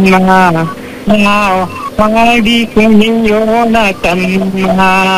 ಮಾಡಿ ಕುಣಿಯೋಣ ತಮ್ಮ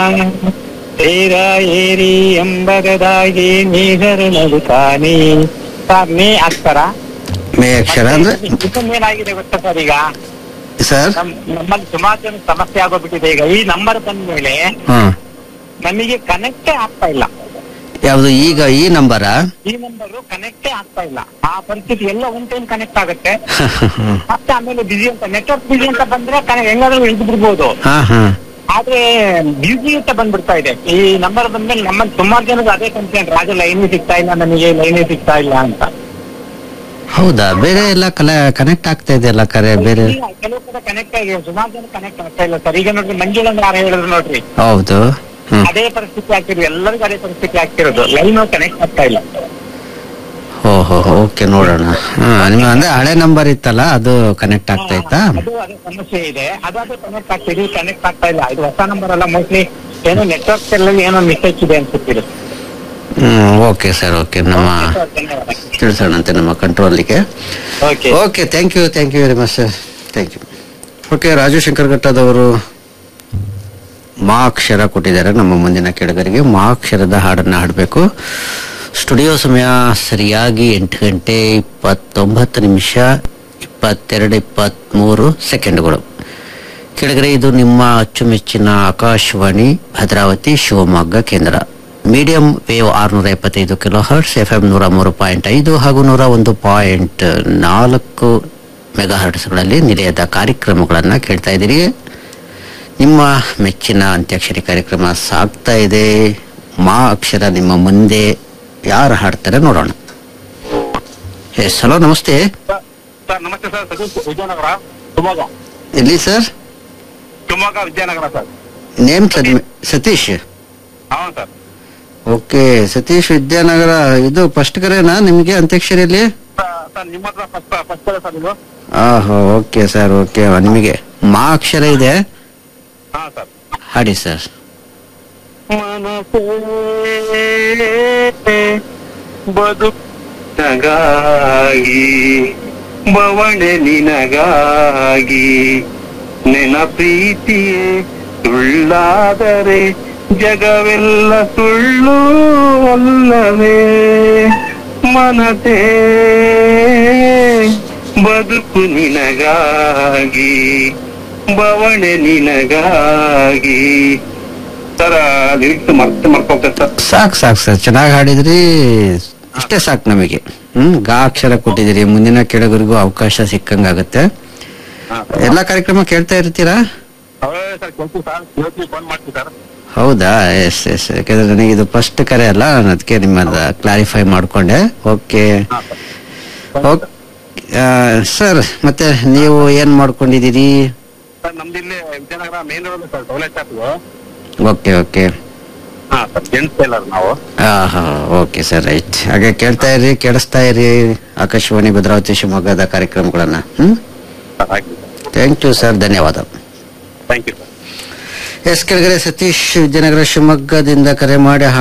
ತೇರ ಏರಿ ಎಂಬರದಾಗಿ ನೀಗರು ನಗುತ್ತಾನೆ ಸರ್ ನೀ ಅಕ್ಷರ ಮೇ ಅಕ್ಷರ ಅಂದ್ರೆ ಏನಾಗಿದೆ ಗೊತ್ತಾ ಸರ್ ಈಗ ಸರ್ ನಮ್- ನಮ್ಮಲ್ಲಿ ಸುಮಾರು ಜನ ಸಮಸ್ಯೆ ಆಗೋಗ್ಬಿಟ್ಟಿದೆ ಈಗ ಈ ನಂಬರ್ ಬಂದ ಮೇಲೆ ಹಾ ನಮಗೆ ಕನೆಕ್ಟೇ ಆಗ್ತಾ ಇಲ್ಲ ಯಾವುದು ಈಗ ಈ ನಂಬರಾ ಈ ನಂಬರ್ ಕನೆಕ್ಟೇ ಆಗ್ತಾ ಇಲ್ಲ ಆ ಪರಿಸ್ಥಿತಿ ಎಲ್ಲ ಒನ್ ಟೈಮ್ ಕನೆಕ್ಟ್ ಆಗುತ್ತೆ ಮತ್ತೆ ಆಮೇಲೆ ಬಿಸಿ ಅಂತ ನೆಟ್ವರ್ಕ್ ಬಿಸಿ ಅಂತ ಬಂದ್ರೆ ಕನೆ- ಹೆಂಗಾದ್ರೂ ಹಿಡಿದು ಬಿಡ್ಬೋದು ಹಾ ಹಾ ಆದ್ರೆ ಬ್ಯುಸಿ ಅಂತ ಬಂದ್ಬಿಡ್ತಾ ಇದೆ ಈ ನಂಬರ್ ಬಂದ್ಮೇಲೆ ನಮ್ಮಲ್ಲಿ ಸುಮಾರು ಜನದ ಅದೇ ಕಂಪ್ಲೇಂಟ್ ರಾಜ ಲೈನ್ ಸಿಗ್ತಾ ಇಲ್ಲ ನನಗೆ ಲೈನ್ ಸಿಗ್ತಾ ಇಲ್ಲ ಅಂತ ಹೌದಾ ಬೇರೆ ಎಲ್ಲ ಕಲೆ ಕನೆಕ್ಟ್ ಆಗ್ತಾ ಇದೆಯಲ್ಲ ಕರೆ ಬೇರೆ ಇಲ್ಲ, ಕೆಲವು ಕಡೆ ಕನೆಕ್ಟ್ ಆಗಿದೆ ಸುಮಾರು ಜನ ಕನೆಕ್ಟ್ ಆಗ್ತಾ ಇಲ್ಲ ಸರ್ ಈಗ ನೋಡ್ರಿ ಮಂಜುಳ ಯಾರು ಹೇಳಿದ್ರು ನೋಡ್ರಿ ಹೌದು ಹ್ಮ್ ಅದೇ ಪರಿಸ್ಥಿತಿ ಆಗ್ತಿರೋದು ಎಲ್ಲರಿಗೂ ಅದೇ ಪರಿಸ್ಥಿತಿ ಆಗ್ತಿರೋದು ಲೈನ್ ಕನೆಕ್ಟ್ ಆಗ್ತಾ ಇಲ್ಲ ಓಹೋ ಓಕೆ ನೋಡೋಣ ಹಾ ನಿಮ್ಮ ಅಂದ್ರೆ ಹಳೆ ನಂಬರ್ ಇತ್ತಲ್ಲ ಅದು ಕನೆಕ್ಟ್ ಆಗ್ತಾ ಇತ್ತಾ ಅದು ಅದೇ ಸಮಸ್ಯೆ ಇದೆ ಅದಾದ್ರೂ ಕನೆಕ್ಟ್ ಆಗ್ತಿದೆ ಕನೆಕ್ಟ್ ಆಗ್ತಾ ಇಲ್ಲ ಇದು ಹೊಸ ನಂಬರ್ ಅಲ್ಲ ಮೋಸ್ಟ್ಲಿ ಏನೋ ನೆಟ್ವರ್ಕ್ ಎಲ್ಲ ಏನೋ ಮಿಸ್ಟೇಕ್ ಇದೆ ಅನ್ಸುತ್ತಿದೆ ಹ್ಮ್ ಓಕೆ ಸರ್ ಓಕೆ ನಮ್ಮ ಧನ್ಯವಾದ ತಿಳಿಸೋಣಂತೆ ನಮ್ಮ ಕಂಟ್ರೋಲಿಗೆ okay okay thank you thank you very much sir thank you okay Raju Shankar ಘಟ್ಟದವರು ಮಾ ಅಕ್ಷರ ಕೊಟ್ಟಿದ್ದಾರೆ ನಮ್ಮ ಮುಂದಿನ ಕೆಳಗರಿಗೆ ಮಾ ಅಕ್ಷರದ ಹಾಡನ್ನು ಹಾಡಬೇಕು ಸ್ಟುಡಿಯೋ ಸಮಯ ಸರಿಯಾಗಿ ಎಂಟು ಗಂಟೆ ಇಪ್ಪತ್ತೊಂಬತ್ತು ನಿಮಿಷ ಇಪ್ಪತ್ತೆರಡು ಇಪ್ಪತ್ತ್ಮೂರು ಸೆಕೆಂಡ್ಗಳು ಕೆಳಗಡೆ ಇದು ನಿಮ್ಮ ಅಚ್ಚುಮೆಚ್ಚಿನ ಆಕಾಶವಾಣಿ ಭದ್ರಾವತಿ ಶಿವಮೊಗ್ಗ ಕೇಂದ್ರ ಮೀಡಿಯಂ ವೇವ್ ಆರುನೂರ ಎಪ್ಪತ್ತೈದು ಕಿಲೋ ಹರ್ಟ್ಸ್ ಎಫ್ ಎಂ ನೂರ ಮೂರು ಪಾಯಿಂಟ್ ಐದು ಹಾಗೂ ನೂರ ಒಂದು ಪಾಯಿಂಟ್ ನಾಲ್ಕು ಮೆಗಾ ಹರ್ಟ್ಸ್ಗಳಲ್ಲಿ ನಿಲಯದ ಕಾರ್ಯಕ್ರಮಗಳನ್ನು ಕೇಳ್ತಾ ಇದ್ದೀರಿ ನಿಮ್ಮ ಮೆಚ್ಚಿನ ಅಂತ್ಯಾಕ್ಷರಿ ಕಾರ್ಯಕ್ರಮ ಸಾಗ್ತಾ ಇದೆ ಮಾ ಅಕ್ಷರ ನಿಮ್ಮ ಮುಂದೆ ಯಾರು ಹಾಡ್ತಾರೆ ನೋಡೋಣ ಎಸ್ ಹಲೋ ನಮಸ್ತೆ ಸರ್ ನಮಸ್ತೆ ಸರ್ ಸತೀಶ್ ವಿಜಯನಗರ ಶಿವಮೊಗ್ಗ ಎಲ್ಲಿ sir Shivamogga Vijayanagara sir name Satish ಹಾ ಸರ್ ಓಕೆ ಸತೀಶ್ ವಿದ್ಯಾನಗರ ಇದು ಫಸ್ಟ್ ಕರೆನಾ ನಿಮಗೆ ಅಂತ್ಯಾಕ್ಷರಿಯಲ್ಲಿ ಸರ್ ನಿಮ್ಮ ಹತ್ರ ಫಸ್ಟ್ ಫಸ್ಟ್ ಸರ್ ಇದು ಆಹೋ ಓಕೆ ಸರ್ ಓಕೆ ನಿಮಗೆ ಮಾ ಅಕ್ಷರ ಇದೆ ಹಾ ಸರ್ ಹಾಡಿ ಸರ್ ಮನಸೇ ಬದುಕಗಾಗಿ ಬವಣೆ ನಿನಗಾಗಿ ನಿನ ಪ್ರೀತಿಯೇ ಸುಳ್ಳಾದರೆ ಜಗವೆಲ್ಲ ಸುಳ್ಳು ಅಲ್ಲವೇ ಮನಸೇ ಬದುಕು ನಿನಗಾಗಿ ಬವಣೆ ನಿನಗಾಗಿ ಸರ್ ಲಿರಿಕ್ಸ್ ಮತ್ತೆ ಮರ್ಕೋಗ್ತದೆ ಸರ್ ಸಾಕು ಸಾಕು ಸರ್ ಚೆನ್ನಾಗಿ ಹಾಡಿದ್ರಿ ಇಷ್ಟೇ ಸಾಕು ನಮಗೆ ಹ್ಮ್ ಗಾ ಅಕ್ಷರ ಕೊಟ್ಟಿದ್ದೀರಿ ಮುಂದಿನ ಕೆಳಗರಿಗೂ ಅವಕಾಶ ಸಿಕ್ಕಂಗಾಗುತ್ತೆ ಎಲ್ಲ ಕಾರ್ಯಕ್ರಮ ಕೇಳ್ತಾ ಇರ್ತೀರಾ ಅವೇ ಸರ್ ಕೇಳ್ತೀವಿ ಸರ್ ಕೇಳ್ತೀವಿ ಫೋನ್ ಮಾಡ್ತೀವಿ ಸರ್ ಹೌದಾ ಎಸ್ ಎಸ್ ಯಾಕಂದ್ರೆ ನನಗೆ ಇದು ಫಸ್ಟ್ ಕರೆ ಅಲ್ಲ ನಾನು ಅದಕ್ಕೆ ನಿಮ್ಮನ್ನ ಕ್ಲಾರಿಫೈ ಮಾಡ್ಕೊಂಡೆ ಓಕೆ ಸರ್ ಮತ್ತೆ ನೀವು ಏನ್ ಮಾಡ್ಕೊಂಡಿದ್ದೀರಿ ಸರ್ ನಮ್ದು ಇಲ್ಲಿ Vijayanagara main road sir to let shop okay okay ಹಾ ಸರ್ ಜೆಂಟ್ಸ್ ಟೇಲರ್ ನಾವು ಹಾ ಓಕೆ ಸರ್ ರೈಟ್ ಹಾಗೆ ಕೇಳ್ತಾ ಇರಿ ಕೇಳಿಸ್ತಾ ಇರಿ ಆಕಾಶವಾಣಿ ಭದ್ರಾವತಿ ಶಿವಮೊಗ್ಗದ ಕಾರ್ಯಕ್ರಮಗಳನ್ನ ಹ್ಮ್ ಸರ್ ಆಯ್ತು ಥ್ಯಾಂಕ್ ಯು ಸರ್ ಧನ್ಯವಾದ ಥ್ಯಾಂಕ್ ಯು ಸರ್ ಎಸ್ ಕೆಳಗಡೆ ಸತೀಶ್ ವಿದ್ಯಾನಗರ ಶಿವಮೊಗ್ಗದಿಂದ ಕರೆ ಮಾಡಿ